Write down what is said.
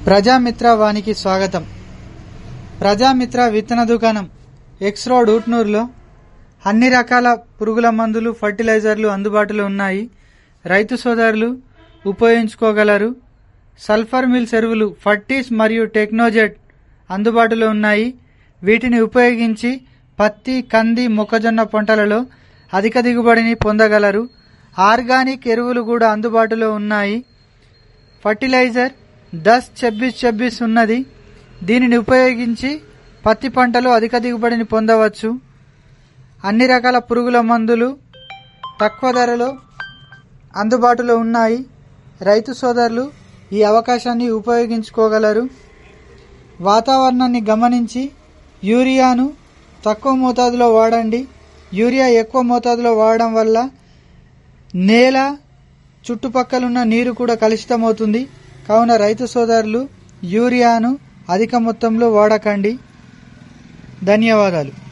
ప్రజామిత్ర వానికి స్వాగతం ప్రజామిత్ర విత్తన దుకాణం ఎక్స్ రోడ్ ఊట్నూరులో అన్ని రకాల పురుగుల మందులు ఫర్టిలైజర్లు అందుబాటులో ఉన్నాయి రైతు సోదరులు ఉపయోగించుకోగలరు సల్ఫర్ మిల్ ఎరువులు ఫర్టీస్ మరియు టెక్నోజెట్ అందుబాటులో ఉన్నాయి వీటిని ఉపయోగించి పత్తి కంది మొక్కజొన్న పంటలలో అధిక దిగుబడిని పొందగలరు ఆర్గానిక్ ఎరువులు కూడా అందుబాటులో ఉన్నాయి ఫర్టిలైజర్ దస్ చెబ్బిస్ చెబ్బిస్ ఉన్నది దీనిని ఉపయోగించి పత్తి పంటలో అధిక దిగుబడిని పొందవచ్చు అన్ని రకాల పురుగుల మందులు తక్కువ ధరలో అందుబాటులో ఉన్నాయి రైతు సోదరులు ఈ అవకాశాన్ని ఉపయోగించుకోగలరు వాతావరణాన్ని గమనించి యూరియాను తక్కువ మోతాదులో వాడండి యూరియా ఎక్కువ మోతాదులో వాడడం వల్ల నేల చుట్టుపక్కలున్న నీరు కూడా కలుషితమవుతుంది కావున రైతు సోదరులు యూరియాను అధిక మొత్తంలో వాడకండి ధన్యవాదాలు